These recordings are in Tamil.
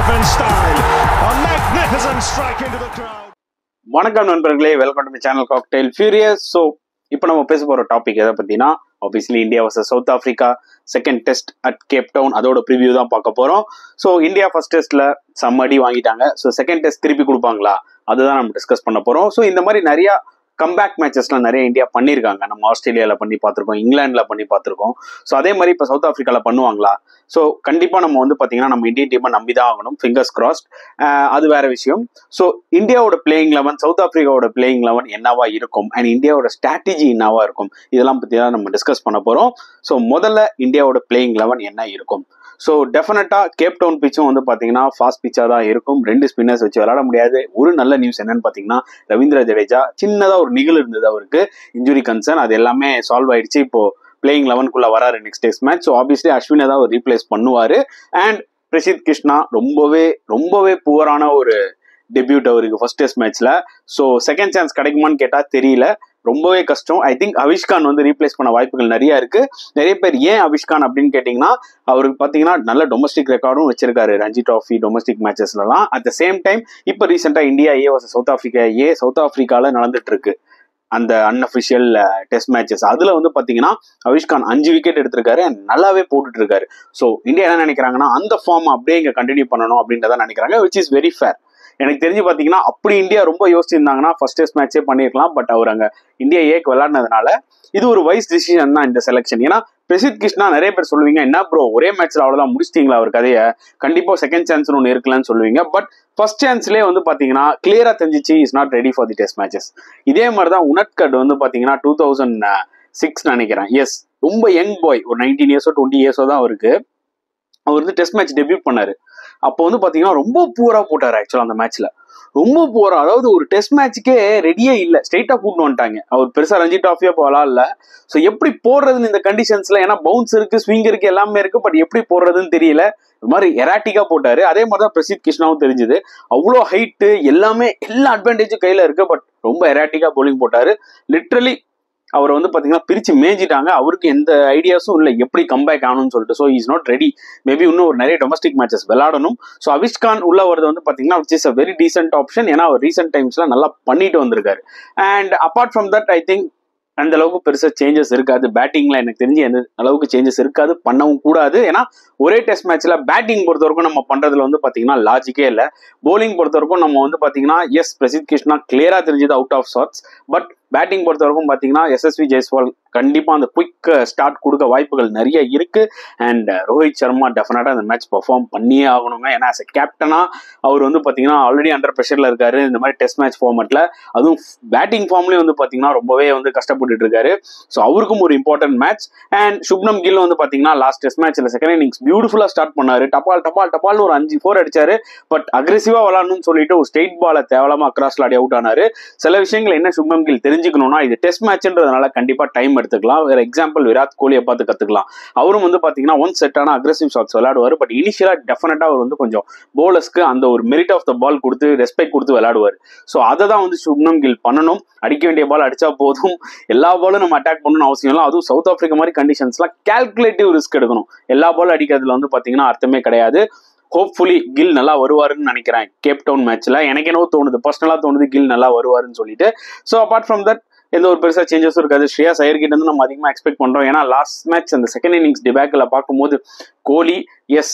defence style. A magnificent strike into the crowd. வணக்கம் நண்பர்களே welcome to channel cocktail furious so இப்போ நம்ம பேச போகிற டாபிக் எதை பற்றினா obviously India versus South Africa second test at Cape Town அதோட ப்ரிவியூ தான் பார்க்க போகிறோம் ஸோ இந்தியா ஃபர்ஸ்ட் டெஸ்ட்டில் செம்மடி வாங்கிட்டாங்க ஸோ செகண்ட் டெஸ்ட் திருப்பி கொடுப்பாங்களா அதுதான் நம்ம டிஸ்கஸ் பண்ண போகிறோம் ஸோ இந்த மாதிரி நிறையா கம்பேக் மேட்சஸ்லாம் நிறைய இந்தியா பண்ணியிருக்காங்க நம்ம ஆஸ்திரேலியாவில் பண்ணி பார்த்துருக்கோம் இங்கிலாண்டில் பண்ணி பார்த்துருக்கோம் ஸோ அதே மாதிரி இப்போ சவுத் ஆஃப்ரிக்காவில் பண்ணுவாங்களா ஸோ கண்டிப்பாக நம்ம வந்து பார்த்தீங்கன்னா நம்ம இந்தியன் டீமை நம்பி தான் ஆகணும் ஃபிங்கர்ஸ் கிராஸ்ட் அது வேற விஷயம் ஸோ இந்தியாவோட பிளேயிங் லெவன் சவுத் ஆஃப்ரிக்காவோட பிளேயிங் லெவன் என்னவா இருக்கும் அண்ட் இந்தியாவோட ஸ்ட்ராட்டஜி என்னவா இருக்கும் இதெல்லாம் பற்றி தான் நம்ம டிஸ்கஸ் பண்ண போகிறோம் ஸோ முதல்ல இந்தியாவோட பிளேயிங் லெவன் என்ன இருக்கும் ஸோ டெஃபினட்டாக கேப் டவுன் பிச்சும் வந்து பார்த்தீங்கன்னா ஃபாஸ்ட் பிச்சாக தான் இருக்கும் ரெண்டு ஸ்பின்னர்ஸ் வச்சு விளாட முடியாது ஒரு நல்ல நியூஸ் என்னன்னு பார்த்தீங்கன்னா ரவீந்திர ஜடேஜா சின்னதாக ஒரு நிகழ் இருந்தது அவருக்கு இன்ஜுரி கன்சர்ன் அது எல்லாமே சால்வ் ஆயிடுச்சு இப்போ பிளேயிங் லெவனுக்குள்ள வராரு next test match so obviously அஸ்வினை தான் அவர் ரீப்ளேஸ் பண்ணுவார் அண்ட் பிரசித் கிருஷ்ணா ரொம்பவே ரொம்பவே புவரான ஒரு டெபியூட் அவருக்கு ஃபர்ஸ்ட் டெஸ்ட் மேட்ச்ல ஸோ செகண்ட் சான்ஸ் கிடைக்குமான்னு கேட்டால் தெரியல ரொம்பவே கஷ்டம் ஐ திங்க் அவிஷ்கான் வந்து ரீப்ளேஸ் பண்ண வாய்ப்புகள் நிறைய இருக்கு நிறைய பேர் ஏன் அவிஷ்கான் அப்படின்னு கேட்டிங்கன்னா அவருக்கு பார்த்தீங்கன்னா நல்ல டொமஸ்டிக் ரெக்கார்டும் வச்சிருக்காரு ரஞ்சி ட்ராஃபி டொமஸ்டிக் மேட்சஸ்லலாம் அட் த சேம் டைம் இப்போ ரீசெண்டாக India A versus South Africa A South ஆஃப்ரிக்காவில் நடந்துட்டு இருக்கு அந்த அன்அஃபிஷியல் டெஸ்ட் மேட்சஸ் அதுல வந்து பாத்தீங்கன்னா அவிஷ்கான் அஞ்சு விக்கெட் எடுத்திருக்காரு and நல்லாவே போட்டுட்டு இருக்காரு ஸோ இந்தியா என்ன நினைக்கிறாங்கன்னா அந்த ஃபார்ம் அப்படியே இங்க கண்டினியூ பண்ணணும் அப்படின்றத நினைக்கிறாங்க விச் இஸ் வெரி ஃபேர் எனக்கு தெரிஞ்சு பாத்தீங்கன்னா அப்படி இந்தியா ரொம்ப யோசிச்சிருந்தாங்கன்னா ஃபர்ஸ்ட் டெஸ்ட் மேட்சே பண்ணிருக்கலாம் பட் அவர் அங்க இந்தியா ஏக்கு விளையாடினதுனால இது ஒரு வைஸ் டிசிஷன் தான் இந்த செலெக்ஷன் ஏன்னா பிரசித் கிருஷ்ணா நிறைய பேர் சொல்லுவீங்க என்ன ப்ரோ ஒரே மேட்ச்ல அவ்வளவுதான் முடிச்சிட்டீங்களா அவர் கதையை கண்டிப்பா செகண்ட் சான்ஸ் ஒன்று இருக்கலன்னு சொல்லுவீங்க பட் ஃபர்ஸ்ட் சான்ஸ்லேயே வந்து பாத்தீங்கன்னா கிளியரா தெரிஞ்சிச்சு is not ready for the test matches இதே மாதிரி தான் உனட்கட் வந்து பாத்தீங்கன்னா டூ தௌசண்ட் சிக்ஸ் நினைக்கிறேன் எஸ் ரொம்ப யங் பாய் ஒரு நைன்டீன் இயர்ஸோ டுவெண்ட்டி இயர்ஸோ தான் அவருக்கு அவர் வந்து டெஸ்ட் மேட்ச் டெபியூட் பண்ணாரு அப்போ வந்து பாத்தீங்கன்னா ரொம்ப பூரா போட்டாரு ஆக்சுவலா அந்த மேட்ச்ல ரொம்ப பூரா அதாவது ஒரு டெஸ்ட் மேட்ச்சுக்கே ரெடியே இல்லை ஸ்ட்ரெயிட்டா கூட்டு வந்துட்டாங்க அவர் பெருசா ரஞ்சி ட்ராஃபியா விளாடல ஸோ எப்படி போடுறதுன்னு இந்த கண்டிஷன்ஸ்ல ஏன்னா பவுன்ஸ் இருக்கு ஸ்விங் இருக்கு எல்லாமே இருக்கு பட் எப்படி போடுறதுன்னு தெரியல இது மாதிரி எராட்டிக்கா போட்டாரு அதே மாதிரி தான் பிரசித் கிருஷ்ணாவும் தெரிஞ்சுது அவ்வளோ ஹைட்டு எல்லாமே எல்லா அட்வான்டேஜும் கையில இருக்கு பட் ரொம்ப எராட்டிக்கா bowling போட்டாரு லிட்ரலி அவரை வந்து பாத்தீங்கன்னா பிரிச்சு மேய்ஞ்சிட்டாங்க அவருக்கு எந்த ஐடியாஸும் இல்லை எப்படி கம்பேக் ஆகணும்னு சொல்லிட்டு so is not ready maybe இன்னும் ஒரு நிறைய டொமஸ்டிக் மேட்சஸ் விளையாடணும் ஸோ அவிஷ்கான் உள்ள வரது வந்து பாத்தீங்கன்னா which is a very decent option ஏன்னா அவர் ரீசெண்ட் டைம்ஸ்ல நல்லா பண்ணிட்டு வந்திருக்காரு and apart from that I think அந்த அளவுக்கு பெருசா சேஞ்சஸ் இருக்காது பேட்டிங்ல எனக்கு தெரிஞ்சு எந்த அளவுக்கு சேஞ்சஸ் இருக்காது பண்ணவும் கூடாது ஏன்னா ஒரே டெஸ்ட் மேட்ச்ல பேட்டிங் பொறுத்த வரைக்கும் நம்ம பண்றதுல வந்து பாத்தீங்கன்னா லாஜிக்கே இல்லை போலிங் பொறுத்த வரைக்கும் நம்ம வந்து பாத்தீங்கன்னா எஸ் பிரசித் கிருஷ்ணா கிளியரா தெரிஞ்சது out of sorts but batting பொறுத்த வரைக்கும் பாத்தீங்கன்னா எஸ்எஸ்வி ஜெய்ஸ்வால் கண்டிப்பா அந்த குயிக் ஸ்டார்ட் கொடுக்க வாய்ப்புகள் நிறைய இருக்கு அண்ட் ரோஹித் சர்மா டெஃபினட்டா அந்த மேட்ச் பெர்ஃபார்ம் பண்ணியே ஆகணுங்க ஏன்னா as a கேப்டனா அவர் வந்து பாத்தீங்கன்னா ஆல்ரெடி அண்டர் ப்ரெஷர்ல இருக்காரு இந்த மாதிரி டெஸ்ட் மேட்ச் ஃபார்மேட்ல அதுவும் பேட்டிங் ஃபார்ம்லயும் வந்து பாத்தீங்கன்னா ரொம்பவே வந்து கஷ்டப்பட்டுட்டு இருக்காரு ஸோ அவருக்கும் ஒரு important match and Shubman Gill வந்து பாத்தீங்கன்னா லாஸ்ட் டெஸ்ட் மேட்ச்ல செகண்ட் இன்னிங்ஸ் பியூட்டிஃபுல்லா ஸ்டார்ட் பண்ணாரு டபால் டபால் டபால்னு ஒரு அஞ்சு ஃபோர் அடிச்சாரு பட் அக்ரெசிவா விளாடணும்னு சொல்லிட்டு ஒரு ஸ்ட்ரெயிட் பாலை தேவலாம அக்ராஸ்ல ஆடி அவுட் ஆனாரு சில விஷயங்கள் என்ன சுப்னம் கில் தெரிஞ்சுக்கணும்னா இது டெஸ்ட் மேட்ச்ன்றதுனால கண்டிப்பா டைம் எடுத்துக்கலாம் வேற எக்ஸாம்பிள் விராட் கோலியை பார்த்து கத்துக்கலாம் அவரும் வந்து பாத்தீங்கன்னா ஒன் செட்டான அக்ரெசிவ் ஷாட்ஸ் விளையாடுவார் பட் இனிஷியலா டெஃபினட்டா அவர் வந்து கொஞ்சம் போலர்ஸ்க்கு அந்த ஒரு மெரிட் ஆஃப் த பால் கொடுத்து ரெஸ்பெக்ட் கொடுத்து விளையாடுவார் ஸோ அதை தான் வந்து சுப்னம் கில் பண்ணணும் அடிக்க வேண்டிய பால் அடிச்சா போதும் எல்லா பாலும் நம்ம அட்டாக் பண்ணணும்னு அவசியம் இல்லை அதுவும் சவுத் ஆப்பிரிக்கா மாதிரி கண்டிஷன்ஸ்லாம் கால்குலேட்டிவ் ரிஸ்க் எடுக்கணும் எல்லா பாலும் அடிக்கிறதுல வந்து பாத்தீங்கன்னா அர்த்தமே கிடையாது ஹோப்ஃபுல்லி கில் நல்லா வருவாருன்னு நினைக்கிறேன் கேப் டவுன் மேட்ச்ல எனக்கு என்னவோ தோணுது பர்சனலா தோணுது கில் நல்லா வருவாருன்னு சொல்லிட்டு ஸோ அப்பார்ட் ஃப்ரம் தட் எந்த ஒரு பெருசா சேஞ்சஸும் இருக்காது ஸ்ரேயா ஐயர் கிட்ட இருந்து நம்ம அதிகமா எக்ஸ்பெக்ட் பண்றோம் ஏன்னா லாஸ்ட் மேட்ச் அந்த செகண்ட் இன்னிங்ஸ் டிபேக்கில் பார்க்கும்போது கோலி எஸ்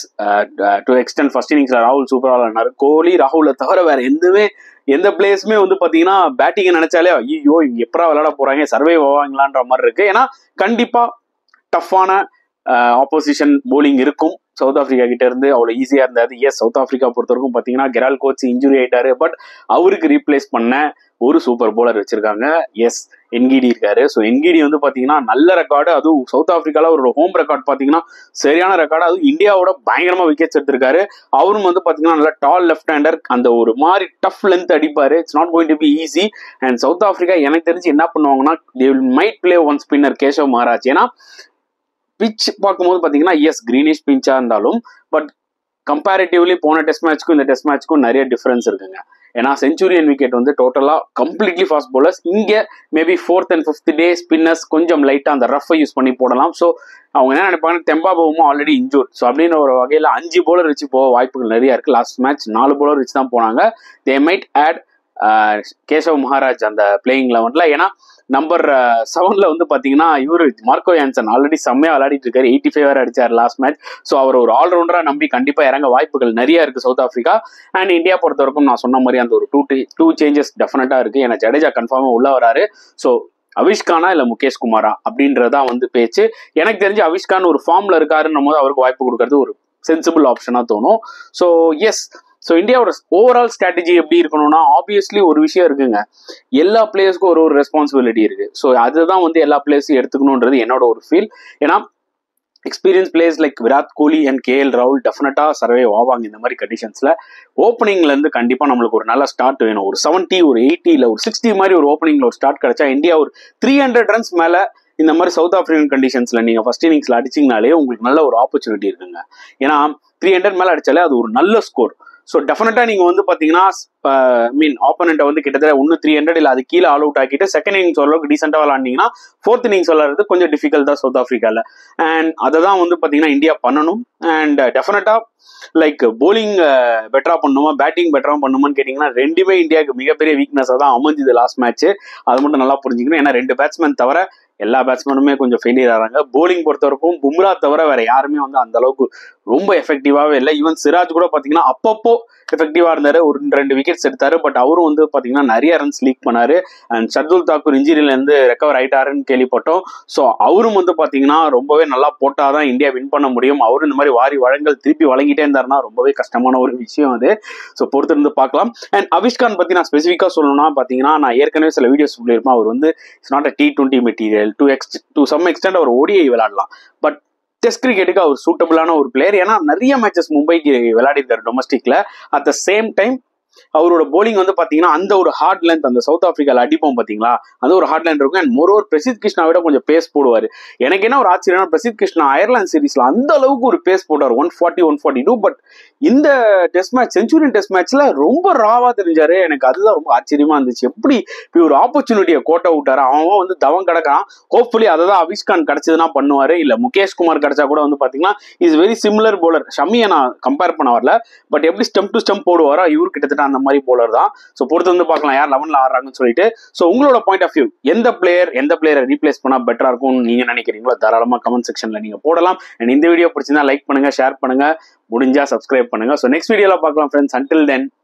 டு எக்ஸ்டென்ட் ஃபர்ஸ்ட் இன்னிங்ஸ்ல ராகுல் சூப்பரா விளாடினாரு கோலி ராகுலை தவிர வேற எதுவுமே எந்த பிளேயர்ஸுமே வந்து பாத்தீங்கன்னா பேட்டிங்கை நினைச்சாலே ஐயோ இங்க எப்பரா விளையாட போறாங்க சர்வே ஆவாங்களான்ற மாதிரி இருக்கு ஏன்னா கண்டிப்பா டஃப்பான ஆப்போசிஷன் போலிங் இருக்கும் சவுத் ஆப்பிரிக்கா கிட்ட இருந்து அவ்வளவு ஈஸியா இருந்தது எஸ் சவுத் ஆப்பிரிக்கா பொறுத்த வரைக்கும் பாத்தீங்கன்னா கெரால் கோச் இன்ஜுரி ஆயிட்டாரு பட் அவருக்கு ரீப்ளேஸ் பண்ண ஒரு சூப்பர் போலர் வச்சிருக்காங்க எஸ் என்கிடி இருக்காரு ஸோ என்கிடி வந்து பாத்தீங்கன்னா நல்ல ரெக்கார்டு அதுவும் சவுத் ஆப்பிரிக்கால ஒரு ஹோம் ரெக்கார்ட் பாத்தீங்கன்னா சரியான ரெக்கார்டு அதுவும் இந்தியாவோட பயங்கரமா விக்கெட்ஸ் எடுத்திருக்காரு அவரும் வந்து பாத்தீங்கன்னா நல்ல டால் லெஃப்ட் ஹேண்டர் அந்த ஒரு மாதிரி டஃப் லென்த் அடிப்பாரு it's not going to be easy and South Africa எனக்கு தெரிஞ்சு என்ன பண்ணுவாங்கன்னா they will might play one spinner Keshav Maharaj ஏன்னா பிச் பார்க்கும்போது பார்த்தீங்கன்னா எஸ் கிரீனிஷ் பிஞ்சா இருந்தாலும் பட் கம்பேரிட்டிவ்லி போன டெஸ்ட் மேட்ச்க்கும் இந்த டெஸ்ட் மேட்ச்க்கும் நிறைய டிஃபரன்ஸ் இருக்குங்க ஏன்னா செஞ்சுரியன் விக்கெட் வந்து டோட்டலாக கம்ப்ளீட்லி ஃபாஸ்ட் bowlers இங்கே maybe fourth and fifth day spinners கொஞ்சம் லைட்டாக அந்த ரஃபை யூஸ் பண்ணி போடலாம் ஸோ அவங்க என்ன நினைப்பாங்க தெம்பாபவும் ஆல்ரெடி இன்ஜூர் ஸோ அப்படின்னு ஒரு வகையில் அஞ்சு bowler வச்சு போக வாய்ப்புகள் நிறைய இருக்கு லாஸ்ட் மேட்ச் நாலு bowler வச்சு தான் போனாங்க they might add Keshav Maharaj அந்த பிளேயிங் லெவனில் ஏன்னா நம்பர் செவன்ல வந்து பாத்தீங்கன்னா இவரு மார்க்கோ யான்சன் ஆல்ரெடி செம்மையா விளையாடிட்டு இருக்காரு எயிட்டி ஃபைவ் வேற அடிச்சார் லாஸ்ட் மேட்ச் ஸோ அவர் ஒரு ஆல்ரவுண்டரா நம்பி கண்டிப்பா இறங்க வாய்ப்புகள் நிறைய இருக்கு சவுத் ஆப்பிரிக்கா அண்ட் இந்தியா பொறுத்த வரைக்கும் நான் சொன்ன மாதிரி அந்த ஒரு டூ டூ சேஞ்சஸ் டெஃபினட்டா இருக்கு ஏன்னா ஜடேஜா கன்ஃபார்மா உள்ள வராரு ஸோ அவிஷ்கானா இல்ல முகேஷ் குமாரா அப்படின்றதான் வந்து பேச்சு எனக்கு தெரிஞ்சு அவிஷ்கான் ஒரு ஃபார்ம்ல இருக்காருன்னும் போது அவருக்கு வாய்ப்பு கொடுக்கறது ஒரு சென்சிபிள் ஆப்ஷனா தோணும் ஸோ எஸ் ஸோ இந்தியாவோட ஓவரால் ஸ்ட்ராட்டஜி எப்படி இருக்கணும்னா ஆப்வியஸ்லி ஒரு விஷயம் இருக்குங்க எல்லா பிளேயர்ஸ்க்கும் ஒரு ஒரு ரெஸ்பான்சிபிலிட்டி இருக்கு ஸோ அதுதான் வந்து எல்லா பிளேயர்ஸையும் எடுத்துக்கணுன்றது என்னோட ஒரு ஃபீல் ஏன்னா experience players like Virat Kohli and K L ராகுல் டெஃபினட்டா சர்வே ஆவாங்க இந்த மாதிரி கண்டிஷன்ஸ்ல ஓப்பனிங்ல இருந்து கண்டிப்பா நம்மளுக்கு ஒரு நல்ல ஸ்டார்ட் வேணும் ஒரு செவன்ட்டி ஒரு எயிட்டி இல்ல ஒரு சிக்ஸ்டி மாதிரி ஒரு ஓப்பனிங்ல ஒரு ஸ்டார்ட் கிடைச்சா இந்தியா ஒரு த்ரீ ஹண்ட்ரட் ரன்ஸ் மேல இந்த மாதிரி சவுத் ஆப்பிரிக்கன் கண்டிஷன்ஸ்ல நீங்க ஃபர்ஸ்ட் இன்னிங்ஸ்ல அடிச்சிங்கனாலே உங்களுக்கு நல்ல ஒரு ஆப்பர்ச்சுனிட்டி இருக்குங்க ஏன்னா த்ரீ ஹண்ட்ரட் மேல அடிச்சாலே அது ஒரு நல்ல ஸ்கோர் ஸோ டெஃபினட்டா நீங்க வந்து பாத்தீங்கன்னா மீன் ஆப்போனண்ட்டை வந்து கிட்டத்தட்ட ஒன்று த்ரீ ஹண்ட்ரட் இல்லை அது கீழே ஆல் அவுட் ஆக்கிட்டு செகண்ட் இன்னிங்ஸ் ஓரளவுக்கு டீசெண்டாக விளாண்டிங்கன்னா ஃபோர்த் இன்னிங்ஸ் விளாடுறது கொஞ்சம் டிஃபிகல்ட் தான் சவுத் ஆஃப்ரிக்காவில் அண்ட் அதை தான் வந்து பார்த்தீங்கன்னா இந்தியா பண்ணணும் அண்ட் டெஃபினட்டா லைக் போலிங் பெட்டரா பண்ணுமா பேட்டிங் பெட்டரா பண்ணுமான்னு கேட்டிங்கன்னா ரெண்டுமே இந்தியாவுக்கு மிகப்பெரிய வீக்னஸாக தான் அமைஞ்சுது லாஸ்ட் மேட்ச் அது மட்டும் நல்லா புரிஞ்சுக்கணும் ஏன்னா ரெண்டு பேட்ஸ்மேன் தவிர எல்லா பேட்ஸ்மேனுமே கொஞ்சம் ஃபெயிலியர் ஆகிறாங்க போலிங் பொறுத்த வரைக்கும் பும்ரா தவிர வேற யாருமே வந்து அந்த அளவுக்கு ரொம்ப எஃபெக்டிவாகவே இல்லை ஈவன் சிராஜ் கூட பார்த்தீங்கன்னா அப்பப்போ எஃபெக்டிவாக இருந்தாரு ஒரு ரெண்டு விக்கெட்ஸ் எடுத்தாரு பட் அவரும் வந்து பார்த்தீங்கன்னா நிறைய ரன்ஸ் லீக் பண்ணாரு அண்ட் ஷர்துல் தாக்கூர் இன்ஜுரியிலேருந்து ரெக்கவர் ஆயிட்டாருன்னு கேள்விப்பட்டோம் ஸோ அவரும் வந்து பார்த்தீங்கன்னா ரொம்பவே நல்லா போட்டாதான் இந்தியா வின் பண்ண முடியும் அவரும் இந்த மாதிரி வாரி வழங்கல் திருப்பி வழங்கிட்டே இருந்தாருன்னா ரொம்பவே கஷ்டமான ஒரு விஷயம் அது ஸோ பொறுத்திருந்து பார்க்கலாம் அண்ட் அவிஷ்கான் பற்றி நான் ஸ்பெசிஃபிக்காக சொல்லணும்னா பார்த்தீங்கன்னா நான் ஏற்கனவே சில வீடியோஸ் சொல்லியிருப்பேன் அவர் வந்து it's not a T twenty material to எக்ஸ்ட் டு சம் எக்ஸ்டென்ட் அவர் ஓடிஐ விளையாடலாம் பட் டெஸ்ட் கிரிக்கெட்டுக்கு அவர் சூட்டபிளான ஒரு பிளேயர் ஏன்னா நிறைய மேட்சஸ் மும்பைக்கு விளையாடிருக்காரு டொமஸ்டிக்ல அட் த சேம் டைம் அவரோட போலிங் வந்து பாத்தீங்கன்னா அந்த ஒரு ஹார்ட் லென்த் அந்த சவுத் ஆப்பிரிக்கால அடிப்போம் பாத்தீங்களா அந்த ஒரு ஹார்ட் லென்த் இருக்கும் அண்ட் மொரோவர் பிரசித் கிருஷ்ணா விட கொஞ்சம் பேஸ் போடுவாரு எனக்கு என்ன ஒரு ஆச்சரியம்னா பிரசித் கிருஷ்ணா அயர்லாந்து சீரீஸ்ல அந்த அளவுக்கு ஒரு பேஸ் போட்டார் one forty one forty two but இந்த டெஸ்ட் மேட்ச் செஞ்சுரியன் டெஸ்ட் மேட்ச்ல ரொம்ப ராவா தெரிஞ்சாரு எனக்கு அதுதான் ரொம்ப ஆச்சரியமா இருந்துச்சு எப்படி இப்படி ஒரு ஆப்பர்ச்சுனிட்டியை கோட்டை விட்டாரு அவன் வந்து தவம் கிடக்கான் ஹோப்ஃபுல்லி அதை தான் அவிஷ்கான் கிடைச்சதுன்னா பண்ணுவாரு இல்ல முகேஷ் குமார் கிடைச்சா கூட வந்து பாத்தீங்கன்னா இஸ் வெரி சிமிலர் போலர் ஷமியை நான் கம்பேர் பண்ண வரல பட் எப்படி ஸ்டெம் டு ஸ்டெம் போடுவாரோ இவர் கிட்டத்தட்ட அந்த மாதிரி போலர் தான் ஸோ பொறுத்து வந்து பார்க்கலாம் யார் லெவன்ல ஆடுறாங்கன்னு சொல்லிட்டு ஸோ உங்களோட பாயிண்ட் ஆஃப் வியூ எந்த பிளேயர் எந்த பிளேயரை ரீப்ளேஸ் பண்ணா பெட்டரா இருக்கும்னு நீங்க நினைக்கிறீங்களோ தாராளமா கமெண்ட் செக்ஷன்ல நீங்க போடலாம் அண்ட் இந்த வீடியோ பிடிச்சிருந்தா லைக் பண்ணுங்க ஷேர் பண்ணுங்க முடிஞ்சா சப்ஸ்கிரைப் பண்ணுங்க ஸோ நெக்ஸ்ட் வீடியோல பார்க்கலாம் ஃப்ரெண்ட்ஸ் அன்டில் தென்